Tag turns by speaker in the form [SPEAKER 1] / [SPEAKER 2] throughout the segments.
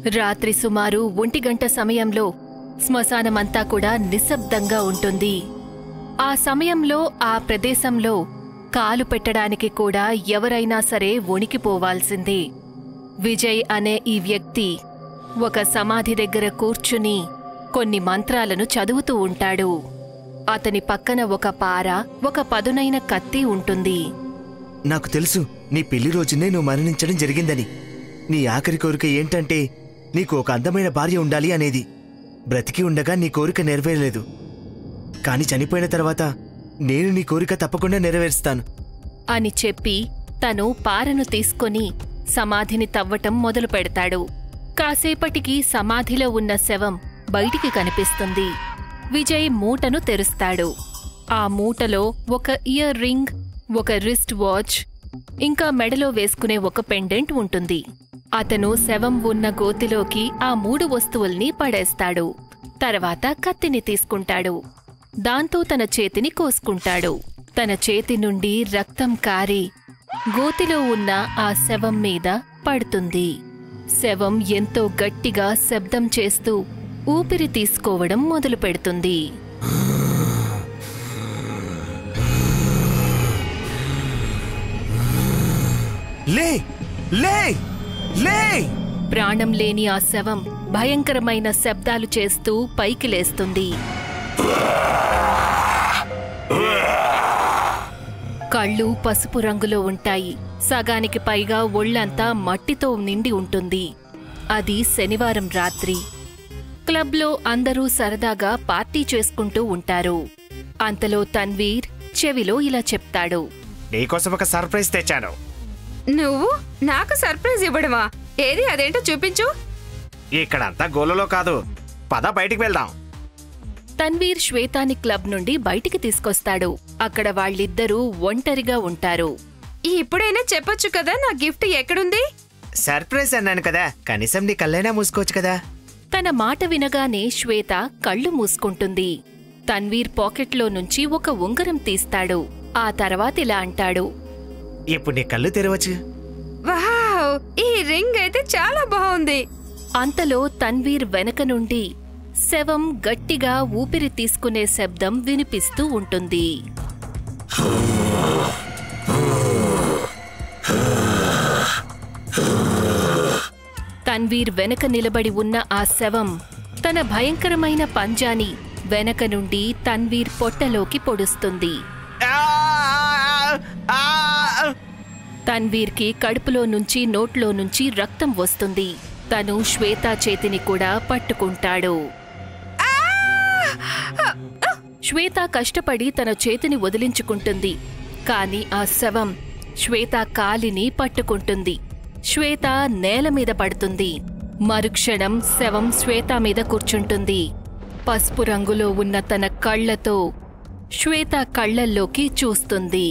[SPEAKER 1] రాత్రి సుమారు ఒంటి గంట సమయంలో శ్మశానమంతా కూడా నిశ్శబ్దంగా ఉంటుంది ఆ సమయంలో ఆ ప్రదేశంలో కాలు పెట్టడానికి కూడా ఎవరైనా సరే వణికిపోవాల్సిందే విజయ్ అనే ఈ వ్యక్తి ఒక సమాధి దగ్గర కూర్చుని కొన్ని మంత్రాలను చదువుతూ ఉంటాడు అతని పక్కన ఒక పార ఒక పదునైన కత్తి ఉంటుంది
[SPEAKER 2] నాకు తెలుసు నీ పెళ్లి రోజునే నువ్వు మరణించడం జరిగిందని నీ ఆఖరి కోరిక ఏంటంటే నీకు ఒక అందమైన భార్య ఉండాలి అనేది బ్రతికి ఉండగా నీ కోరిక నెరవేరలేదు కాని చనిపోయిన తర్వాత నేను నీ కోరిక తప్పకుండా నెరవేరుస్తాను
[SPEAKER 1] అని చెప్పి తను పారను తీసుకొని సమాధిని తవ్వటం మొదలు పెడతాడు కాసేపటికి సమాధిలో ఉన్న శవం బయటికి కనిపిస్తుంది విజయ్ మూటను తెరుస్తాడు ఆ మూటలో ఒక ఇయర్ రింగ్ ఒక రిస్ట్ వాచ్ ఇంకా మెడలో వేసుకునే ఒక పెండెంట్ ఉంటుంది అతను శవం ఉన్న గోతిలోకి ఆ మూడు వస్తువుల్ని పడేస్తాడు తర్వాత కత్తిని తీసుకుంటాడు దాంతో తన చేతిని కోసుకుంటాడు తన చేతి నుండి రక్తం కారి గోతిలో ఉన్న ఆ శవం మీద పడుతుంది శవం ఎంతో గట్టిగా శబ్దం చేస్తూ ఊపిరి తీసుకోవడం మొదలు పెడుతుంది
[SPEAKER 2] లే లే లే
[SPEAKER 1] ప్రాణం లేని ఆ శవం భయంకరమైన శబ్దాలు చేస్తూ పైకి లేస్తుంది కళ్ళు పసుపు రంగులో ఉంటాయి సగానికి పైగా ఒళ్ళంతా మట్టితో నిండి ఉంటుంది అది శనివారం రాత్రి క్లబ్లో అందరూ సరదాగా పార్టీ చేసుకుంటూ ఉంటారు అంతలో తన్వీర్ చెవిలో ఇలా చెప్తాడు
[SPEAKER 2] నీకోసం ఒక సర్ప్రైజ్ తెచ్చాను
[SPEAKER 3] నువ్వు నాకు సర్ప్రైజ్ ఇవ్వడమా ఏది అదేంటో చూపించు
[SPEAKER 2] ఇక్కడంతా గోలలో కాదు పద బయటికి వెళ్దాం
[SPEAKER 1] తన్వీర్ శ్వేతాని క్లబ్ నుండి బయటికి తీసుకొస్తాడు అక్కడ వాళ్ళిద్దరూ ఒంటరిగా ఉంటారు
[SPEAKER 3] ఇప్పుడైనా చెప్పొచ్చు కదా నా గిఫ్ట్ ఎక్కడుంది
[SPEAKER 2] సర్ప్రైజ్ అన్నాను కదా కనీసం నీ కళ్ళైనా మూసుకోవచ్చు కదా
[SPEAKER 1] తన మాట వినగానే శ్వేత కళ్ళు మూసుకుంటుంది తన్వీర్ పాకెట్లో నుంచి ఒక ఉంగరం తీస్తాడు ఆ తర్వాత ఇలా అంటాడు
[SPEAKER 2] ఇప్పుడు నీ కళ్ళు తెరవచ్చు
[SPEAKER 3] వావ్ ఈ రింగ్ అయితే చాలా బాగుంది
[SPEAKER 1] అంతలో తన్వీర్ వెనక నుండి శవం గట్టిగా ఊపిరి తీసుకునే శబ్దం వినిపిస్తూ ఉంటుంది తన్వీర్ వెనక నిలబడి ఉన్న ఆ శవం తన భయంకరమైన పంజాని వెనక నుండి తన్వీర్ పొట్టలోకి పొడుస్తుంది తన్వీర్కి కడుపులో నుంచి నోట్లో నుంచి రక్తం వస్తుంది తను శ్వేత చేతిని కూడా పట్టుకుంటాడు శ్వేత కష్టపడి తన చేతిని వదిలించుకుంటుంది కాని ఆ శవం శ్వేత కాలిని పట్టుకుంటుంది శ్వేత నేల మీద పడుతుంది మరుక్షణం శవం శ్వేత మీద కూర్చుంటుంది పసుపు రంగులో ఉన్న తన కళ్ళతో శ్వేత కళ్ళల్లోకి చూస్తుంది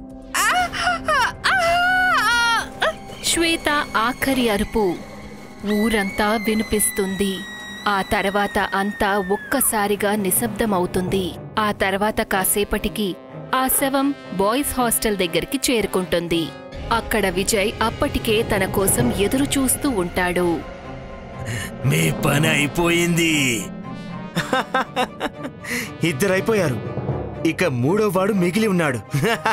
[SPEAKER 1] శ్వేత ఆఖరి అరుపు ఊరంతా వినిపిస్తుంది ఆ తర్వాత అంతా ఒక్కసారిగా నిశ్శబ్దమవుతుంది ఆ తర్వాత కాసేపటికి ఆ శవం బాయ్స్ హాస్టల్ దగ్గరికి చేరుకుంటుంది అక్కడ విజయ్ అప్పటికే తన కోసం ఎదురు చూస్తూ ఉంటాడు
[SPEAKER 2] మీ పని అయిపోయింది ఇద్దరు అయిపోయారు ఇక మూడో వాడు మిగిలి ఉన్నాడు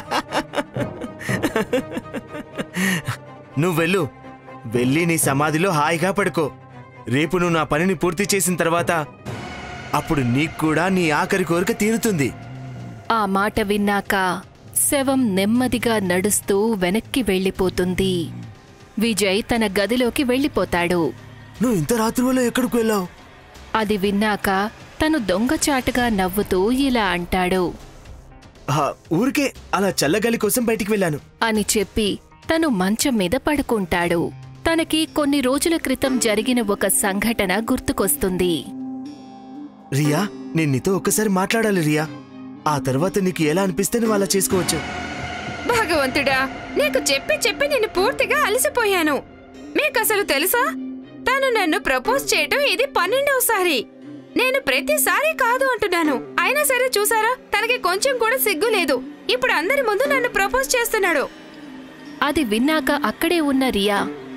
[SPEAKER 2] నువ్వు వెళ్ళు వెళ్ళి నీ సమాధిలో హాయిగా పడుకో రేపు నువ్వు నా పనిని పూర్తి చేసిన తర్వాత అప్పుడు నీకు కూడా నీ ఆఖరి కోరిక తీరుతుంది
[SPEAKER 1] ఆ మాట విన్నాక శవం నెమ్మదిగా నడుస్తూ వెనక్కి వెళ్ళిపోతుంది విజయ్ తన గదిలోకి వెళ్ళిపోతాడు
[SPEAKER 2] నువ్వు ఇంత రాత్రి వల్ల ఎక్కడికి వెళ్ళావు
[SPEAKER 1] అది విన్నాక తను దొంగచాటుగా నవ్వుతూ ఇలా అంటాడు
[SPEAKER 2] ఆ, ఊరికే అలా చల్లగాలి కోసం బయటికి వెళ్ళాను
[SPEAKER 1] అని చెప్పి తను మంచం మీద పడుకుంటాడు తనకి కొన్ని రోజుల క్రితం జరిగిన ఒక సంఘటన గుర్తుకొస్తుంది
[SPEAKER 2] రియా నేను నీతో ఒక్కసారి మాట్లాడాలి రియా ఆ తర్వాత నీకు ఎలా అనిపిస్తే నువ్వు అలా చేసుకోవచ్చు
[SPEAKER 3] భగవంతుడా నీకు చెప్పి చెప్పి నేను పూర్తిగా అలసిపోయాను మీకు అసలు తెలుసా తను నన్ను ప్రపోజ్ చేయటం ఇది పన్నెండవసారి నేను ప్రతిసారి కాదు అంటున్నాను అయినా సరే చూసారా తనకి కొంచెం కూడా సిగ్గు లేదు ఇప్పుడు అందరి ముందు నన్ను ప్రపోజ్ చేస్తున్నాడు
[SPEAKER 1] అది విన్నాక అక్కడే ఉన్న రియా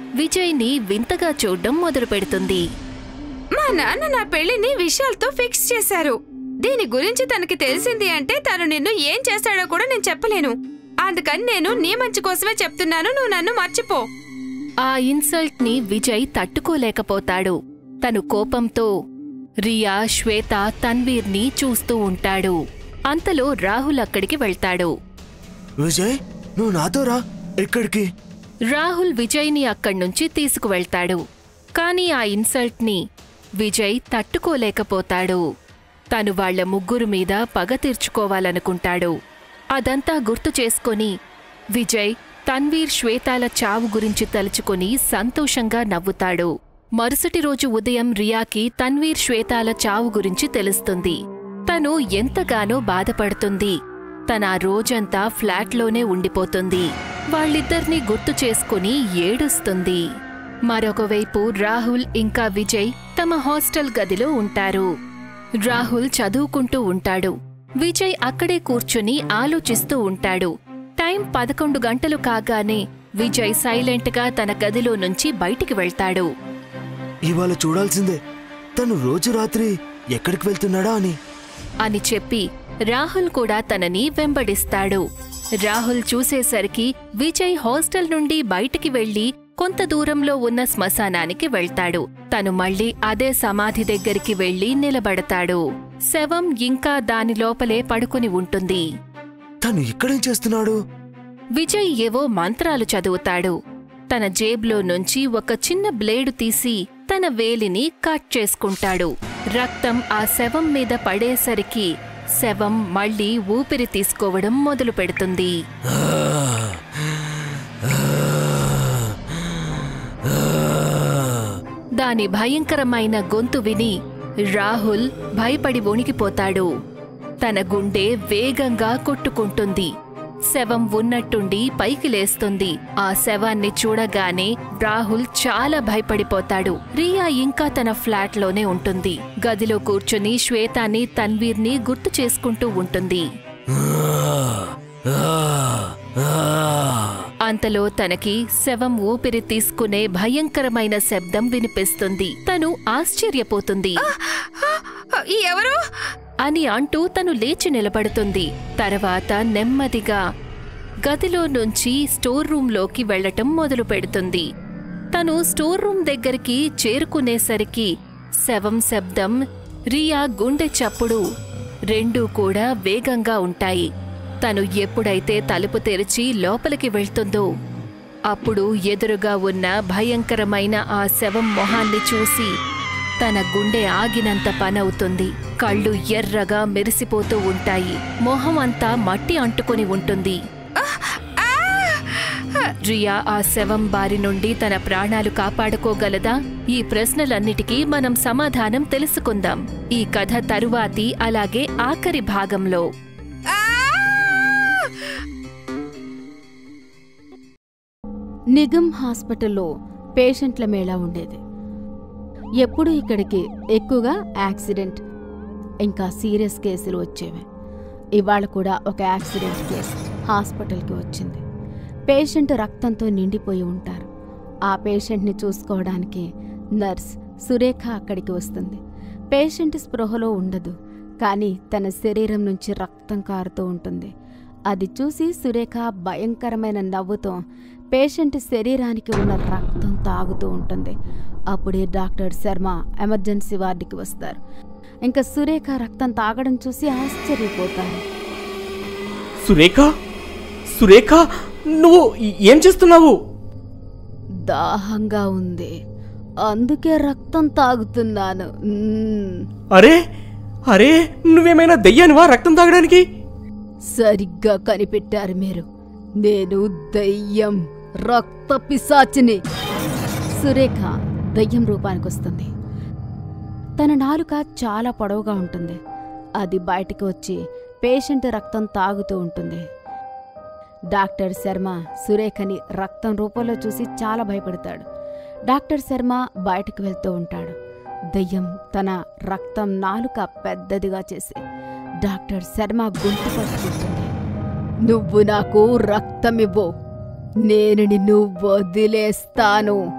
[SPEAKER 1] విజయ్ని వింతగా చూడ్డం మొదలుపెడుతుంది
[SPEAKER 3] మా నాన్న నా పెళ్లిని విషయాలతో ఫిక్స్ చేశారు దీని గురించి తనకి తెలిసింది అంటే తను నిన్ను ఏం చేస్తాడో కూడా నేను చెప్పలేను అందుకని నేను నీ మంచి కోసమే చెప్తున్నాను నువ్వు నన్ను మర్చిపో
[SPEAKER 1] ఆ ఇన్సల్ట్ ని విజయ్ తట్టుకోలేకపోతాడు తను కోపంతో రియా శ్వేత తన్వీర్ని చూస్తూ ఉంటాడు అంతలో రాహుల్ అక్కడికి వెళ్తాడు
[SPEAKER 2] విజయ్ నువ్వు నాతో రా ఎక్కడికి
[SPEAKER 1] రాహుల్ విజయ్ని అక్కడ్నుంచి తీసుకువెళ్తాడు కాని ఆ ఇన్సల్ట్ని విజయ్ తట్టుకోలేకపోతాడు తను వాళ్ళ ముగ్గురు మీద పగ తీర్చుకోవాలనుకుంటాడు అదంతా గుర్తు చేసుకొని విజయ్ తన్వీర్ శ్వేతాల చావు గురించి తలుచుకొని సంతోషంగా నవ్వుతాడు మరుసటి రోజు ఉదయం రియాకి తన్వీర్ శ్వేతాల చావు గురించి తెలుస్తుంది తను ఎంతగానో బాధపడుతుంది తన ఆ రోజంతా ఫ్లాట్లోనే ఉండిపోతుంది వాళ్ళిద్దర్నీ గుర్తు చేసుకుని ఏడుస్తుంది మరొకవైపు రాహుల్ ఇంకా విజయ్ తమ హాస్టల్ గదిలో ఉంటారు రాహుల్ చదువుకుంటూ ఉంటాడు విజయ్ అక్కడే కూర్చుని ఆలోచిస్తూ ఉంటాడు టైం పదకొండు గంటలు కాగానే విజయ్ సైలెంట్గా తన గదిలో నుంచి బయటికి వెళ్తాడు
[SPEAKER 2] ఇవాళ చూడాల్సిందే తను రోజు రాత్రి ఎక్కడికి వెళ్తున్నాడా అని
[SPEAKER 1] అని చెప్పి రాహుల్ కూడా తనని వెంబడిస్తాడు రాహుల్ చూసేసరికి విజయ్ హాస్టల్ నుండి బయటికి వెళ్లి కొంత దూరంలో ఉన్న శ్మశానానికి వెళ్తాడు తను మళ్ళీ అదే సమాధి దగ్గరికి వెళ్లి నిలబడతాడు శవం ఇంకా దాని లోపలే పడుకుని ఉంటుంది
[SPEAKER 2] తను ఇక్కడేం చేస్తున్నాడు
[SPEAKER 1] విజయ్ ఏవో మంత్రాలు చదువుతాడు తన జేబులో నుంచి ఒక చిన్న బ్లేడు తీసి తన వేలిని కట్ చేసుకుంటాడు రక్తం ఆ శవం మీద పడేసరికి శవం మళ్ళీ ఊపిరి తీసుకోవడం మొదలు పెడుతుంది దాని భయంకరమైన గొంతు విని రాహుల్ భయపడి వణికిపోతాడు తన గుండె వేగంగా కొట్టుకుంటుంది శవం ఉన్నట్టుండి పైకి లేస్తుంది ఆ శవాన్ని చూడగానే రాహుల్ చాలా భయపడిపోతాడు రియా ఇంకా తన ఫ్లాట్లోనే ఉంటుంది గదిలో కూర్చుని శ్వేతాని తన్వీర్ని గుర్తు చేసుకుంటూ ఉంటుంది అంతలో తనకి శవం ఊపిరి తీసుకునే భయంకరమైన శబ్దం వినిపిస్తుంది తను ఆశ్చర్యపోతుంది
[SPEAKER 3] ఈ ఎవరు
[SPEAKER 1] అని అంటూ తను లేచి నిలబడుతుంది తర్వాత నెమ్మదిగా గదిలో నుంచి స్టోర్ రూంలోకి వెళ్లటం మొదలు పెడుతుంది తను స్టోర్ రూమ్ దగ్గరికి చేరుకునేసరికి శవం శబ్దం రియా గుండె చప్పుడు రెండూ కూడా వేగంగా ఉంటాయి తను ఎప్పుడైతే తలుపు తెరిచి లోపలికి వెళ్తుందో అప్పుడు ఎదురుగా ఉన్న భయంకరమైన ఆ శవం మొహాన్ని చూసి తన గుండె ఆగినంత పనవుతుంది కళ్ళు ఎర్రగా మెరిసిపోతూ ఉంటాయి మొహం అంతా మట్టి అంటుకొని ఉంటుంది రియా ఆ శవం బారి నుండి తన ప్రాణాలు కాపాడుకోగలదా ఈ ప్రశ్నలన్నిటికీ మనం సమాధానం తెలుసుకుందాం ఈ కథ తరువాతి అలాగే ఆఖరి భాగంలో
[SPEAKER 4] నిగమ్ హాస్పిటల్లో పేషెంట్ల మేళా ఉండేది ఎప్పుడు ఇక్కడికి ఎక్కువగా యాక్సిడెంట్ ఇంకా సీరియస్ కేసులు వచ్చేవి ఇవాళ కూడా ఒక యాక్సిడెంట్ కేసు హాస్పిటల్కి వచ్చింది పేషెంట్ రక్తంతో నిండిపోయి ఉంటారు ఆ పేషెంట్ని చూసుకోవడానికి నర్స్ సురేఖ అక్కడికి వస్తుంది పేషెంట్ స్పృహలో ఉండదు కానీ తన శరీరం నుంచి రక్తం కారుతూ ఉంటుంది అది చూసి సురేఖ భయంకరమైన నవ్వుతో పేషెంట్ శరీరానికి ఉన్న రక్తం తాగుతూ ఉంటుంది అప్పుడే డాక్టర్ శర్మ ఎమర్జెన్సీ వార్డుకి వస్తారు ఇంకా సురేఖ రక్తం తాగడం చూసి ఆశ్చర్యపోతారు
[SPEAKER 5] సురేఖ సురేఖ నువ్వు ఏం చేస్తున్నావు
[SPEAKER 4] దాహంగా ఉంది అందుకే రక్తం తాగుతున్నాను మ్మ్.
[SPEAKER 5] అరే అరే నువ్వేమైనా దయ్యానివా రక్తం తాగడానికి
[SPEAKER 4] సరిగ్గా కనిపెట్టారు మీరు నేను దయ్యం రక్త పిశాచిని సురేఖ దయ్యం రూపానికి వస్తుంది తన నాలుక చాలా పొడవుగా ఉంటుంది అది బయటకు వచ్చి పేషెంట్ రక్తం తాగుతూ ఉంటుంది డాక్టర్ శర్మ సురేఖని రక్తం రూపంలో చూసి చాలా భయపడతాడు డాక్టర్ శర్మ బయటకు వెళ్తూ ఉంటాడు దయ్యం తన రక్తం నాలుక పెద్దదిగా చేసి డాక్టర్ శర్మ గొంతు పట్టుకుంటుంది నువ్వు నాకు రక్తమివ్వు నేను నిన్ను వదిలేస్తాను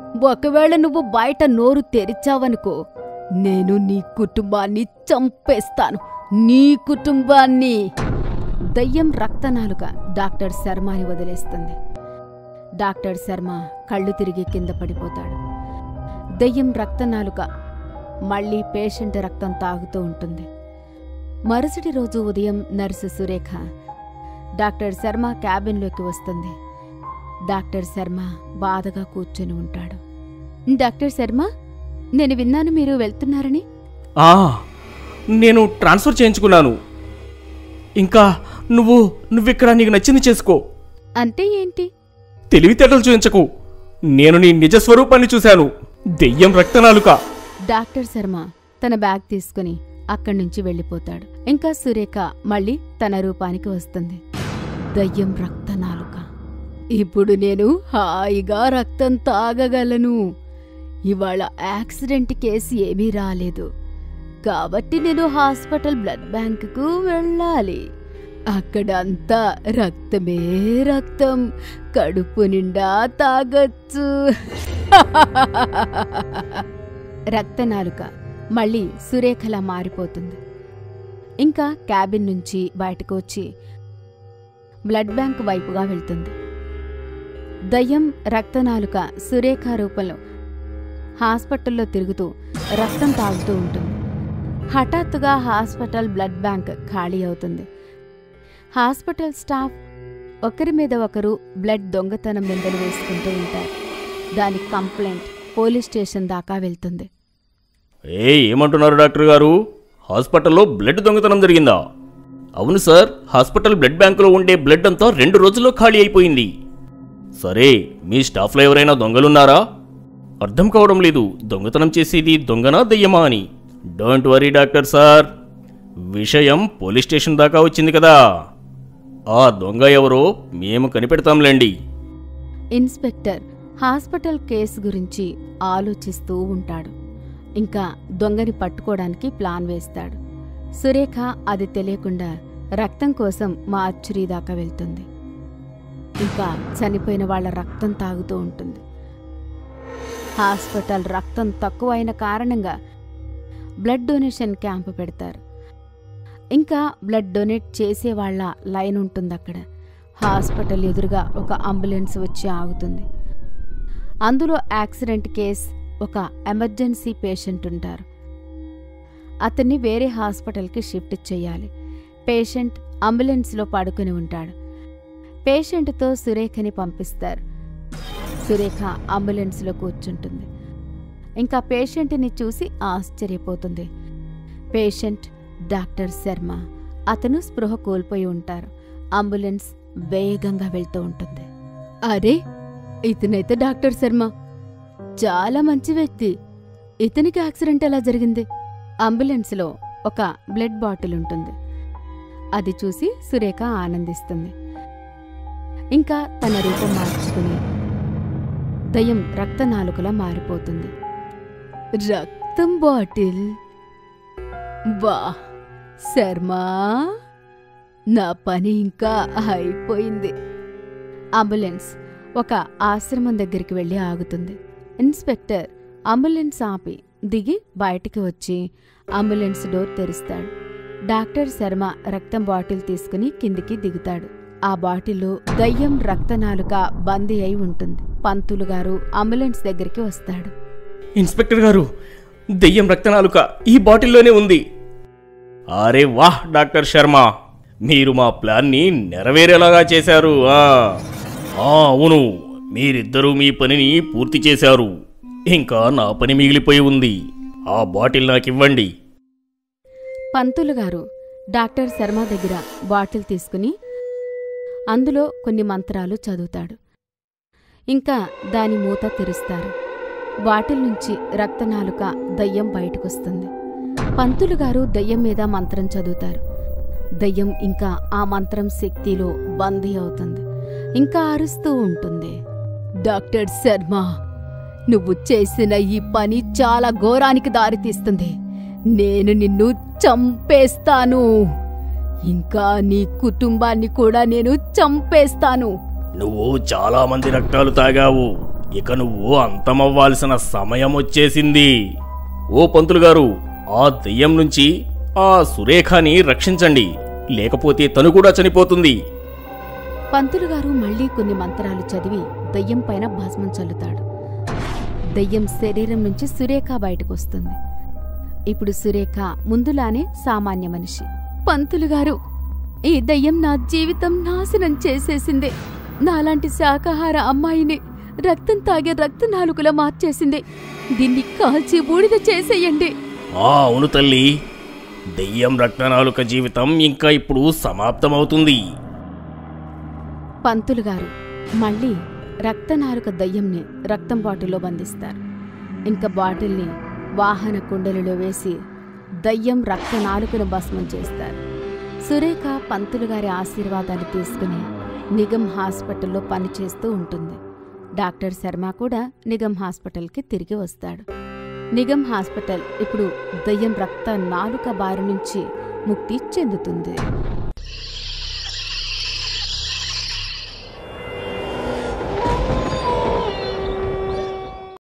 [SPEAKER 4] ఒకవేళ నువ్వు బయట నోరు తెరిచావనుకో నేను నీ కుటుంబాన్ని చంపేస్తాను నీ కుటుంబాన్ని దయ్యం రక్తనాలుక డాక్టర్ శర్మని వదిలేస్తుంది డాక్టర్ శర్మ కళ్ళు తిరిగి కింద పడిపోతాడు దయ్యం రక్తనాలుక మళ్ళీ పేషెంట్ రక్తం తాగుతూ ఉంటుంది మరుసటి రోజు ఉదయం నర్సు సురేఖ డాక్టర్ శర్మ క్యాబిన్లోకి వస్తుంది డాక్టర్ శర్మ బాధగా కూర్చొని ఉంటాడు డాక్టర్ శర్మ నేను విన్నాను మీరు వెళ్తున్నారని
[SPEAKER 5] ఆ, నేను ట్రాన్స్ఫర్ చేయించుకున్నాను ఇంకా నువ్వు నువ్విక్కడ నీకు నచ్చింది చేసుకో
[SPEAKER 4] అంటే ఏంటి
[SPEAKER 5] తెలివితేటలు చూపించకు నేను నీ నిజ స్వరూపాన్ని చూశాను దెయ్యం రక్తనాలుక
[SPEAKER 4] డాక్టర్ శర్మ తన బ్యాగ్ తీసుకుని అక్కడి నుంచి వెళ్ళిపోతాడు ఇంకా సురేఖ మళ్ళీ తన రూపానికి వస్తుంది దయ్యం రక్త నాలుక ఇప్పుడు నేను హాయిగా రక్తం తాగగలను ఇవాళ యాక్సిడెంట్ కేసు ఏమీ రాలేదు కాబట్టి నేను హాస్పిటల్ బ్లడ్ బ్యాంకుకు వెళ్ళాలి అక్కడంతా రక్తమే రక్తం కడుపు నిండా తాగొచ్చు రక్తనాలుక మళ్ళీ సురేఖలా మారిపోతుంది ఇంకా క్యాబిన్ నుంచి బయటకు వచ్చి బ్లడ్ బ్యాంక్ వైపుగా వెళ్తుంది దయ్యం రక్తనాలుక సురేఖ రూపంలో హాస్పిటల్లో తిరుగుతూ రక్తం తాగుతూ ఉంటుంది హఠాత్తుగా హాస్పిటల్ బ్లడ్ బ్యాంక్ ఖాళీ అవుతుంది హాస్పిటల్ స్టాఫ్ ఒకరి మీద ఒకరు బ్లడ్ దొంగతనం నిందలు వేసుకుంటూ ఉంటారు దాని కంప్లైంట్ పోలీస్ స్టేషన్ దాకా వెళ్తుంది
[SPEAKER 5] ఏ ఏమంటున్నారు డాక్టర్ గారు హాస్పిటల్లో బ్లడ్ దొంగతనం జరిగిందా అవును సార్ హాస్పిటల్ బ్లడ్ బ్యాంకులో ఉండే బ్లడ్ అంతా రెండు రోజుల్లో ఖాళీ అయిపోయింది సరే మీ స్టాఫ్లో ఎవరైనా దొంగలున్నారా అర్థం కావడం లేదు దొంగతనం చేసేది దొంగనా దెయ్యమా అని డోంట్ వరీ డాక్టర్ సార్ విషయం పోలీస్ స్టేషన్ దాకా వచ్చింది కదా ఆ దొంగ ఎవరో మేము కనిపెడతాంలేండి
[SPEAKER 4] ఇన్స్పెక్టర్ హాస్పిటల్ కేసు గురించి ఆలోచిస్తూ ఉంటాడు ఇంకా దొంగని పట్టుకోవడానికి ప్లాన్ వేస్తాడు సురేఖ అది తెలియకుండా రక్తం కోసం మా అచ్చురీ దాకా వెళ్తుంది ఇంకా చనిపోయిన వాళ్ళ రక్తం తాగుతూ ఉంటుంది హాస్పిటల్ రక్తం తక్కువైన కారణంగా బ్లడ్ డొనేషన్ క్యాంపు పెడతారు ఇంకా బ్లడ్ డొనేట్ చేసే వాళ్ళ లైన్ ఉంటుంది అక్కడ హాస్పిటల్ ఎదురుగా ఒక అంబులెన్స్ వచ్చి ఆగుతుంది అందులో యాక్సిడెంట్ కేస్ ఒక ఎమర్జెన్సీ పేషెంట్ ఉంటారు అతన్ని వేరే హాస్పిటల్కి షిఫ్ట్ చేయాలి పేషెంట్ అంబులెన్స్లో పడుకుని ఉంటాడు పేషెంట్తో సురేఖని పంపిస్తారు సురేఖ అంబులెన్స్లో కూర్చుంటుంది ఇంకా పేషెంట్ని చూసి ఆశ్చర్యపోతుంది పేషెంట్ డాక్టర్ శర్మ అతను స్పృహ కోల్పోయి ఉంటారు అంబులెన్స్ వేగంగా వెళ్తూ ఉంటుంది అరే ఇతనైతే డాక్టర్ శర్మ చాలా మంచి వ్యక్తి ఇతనికి యాక్సిడెంట్ ఎలా జరిగింది అంబులెన్స్లో ఒక బ్లడ్ బాటిల్ ఉంటుంది అది చూసి సురేఖ ఆనందిస్తుంది ఇంకా తన రూపం మార్చుకుని దయ్యం రక్తనాలుకలా మారిపోతుంది రక్తం బాటిల్ వా శర్మా నా పని ఇంకా అయిపోయింది అంబులెన్స్ ఒక ఆశ్రమం దగ్గరికి వెళ్ళి ఆగుతుంది ఇన్స్పెక్టర్ అంబులెన్స్ ఆపి దిగి బయటికి వచ్చి అంబులెన్స్ డోర్ తెరుస్తాడు డాక్టర్ శర్మ రక్తం బాటిల్ తీసుకుని కిందికి దిగుతాడు ఆ బాటిల్లో దయ్యం రక్తనాలుక బందీ అయి ఉంటుంది పంతులు గారు అంబులెన్స్ దగ్గరికి వస్తాడు
[SPEAKER 5] ఇన్స్పెక్టర్ గారు దెయ్యం రక్తనాలుక ఈ బాటిల్లోనే ఉంది అరే వాహ్ డాక్టర్ శర్మ మీరు మా ప్లాన్ని నెరవేరేలాగా చేశారు ఆ ఆ, అవును మీరిద్దరూ మీ పనిని పూర్తి చేశారు ఇంకా నా పని మిగిలిపోయి ఉంది ఆ బాటిల్ నాకివ్వండి
[SPEAKER 4] పంతులు గారు డాక్టర్ శర్మ దగ్గర బాటిల్ తీసుకుని అందులో కొన్ని మంత్రాలు చదువుతాడు ఇంకా దాని మూత తెరుస్తారు బాటిల్ నుంచి రక్తనాలుక దయ్యం బయటకొస్తుంది పంతులు గారు దయ్యం మీద మంత్రం చదువుతారు దయ్యం ఇంకా ఆ మంత్రం శక్తిలో బందీ అవుతుంది ఇంకా అరుస్తూ ఉంటుంది డాక్టర్ శర్మ నువ్వు చేసిన ఈ పని చాలా ఘోరానికి దారితీస్తుంది నేను నిన్ను చంపేస్తాను ఇంకా నీ కుటుంబాన్ని కూడా నేను చంపేస్తాను
[SPEAKER 5] నువ్వు చాలా మంది రక్తాలు తాగావు ఇక నువ్వు అంతమవ్వాల్సిన సమయం వచ్చేసింది ఓ పంతులు గారు ఆ దెయ్యం నుంచి ఆ సురేఖని రక్షించండి లేకపోతే తను కూడా చనిపోతుంది
[SPEAKER 4] పంతులు గారు మళ్ళీ కొన్ని మంత్రాలు చదివి దయ్యం పైన భస్మం చల్లుతాడు దయ్యం శరీరం నుంచి సురేఖ బయటకొస్తుంది ఇప్పుడు సురేఖ ముందులానే సామాన్య మనిషి పంతులు గారు ఈ దయ్యం నా జీవితం నాశనం చేసేసింది నాలాంటి శాకాహార అమ్మాయిని రక్తం తాగే రక్త నాలుకలా మార్చేసింది దీన్ని కాల్చి బూడిద చేసేయండి
[SPEAKER 5] ఆ అవును తల్లి దెయ్యం రక్తనాలుక జీవితం ఇంకా ఇప్పుడు సమాప్తమవుతుంది
[SPEAKER 4] పంతులు గారు మళ్ళీ రక్తనాలుక దయ్యంని రక్తం బాటిల్లో బంధిస్తారు ఇంకా బాటిల్ని వాహన కుండలిలో వేసి దయ్యం రక్త నాలుకను భస్మం చేస్తారు సురేఖ పంతులు గారి ఆశీర్వాదాలు తీసుకుని నిగమ్ హాస్పిటల్లో పనిచేస్తూ ఉంటుంది డాక్టర్ శర్మ కూడా నిగమ్ హాస్పిటల్కి తిరిగి వస్తాడు నిగమ్ హాస్పిటల్ ఇప్పుడు దయ్యం రక్త నాలుక బారి నుంచి ముక్తి చెందుతుంది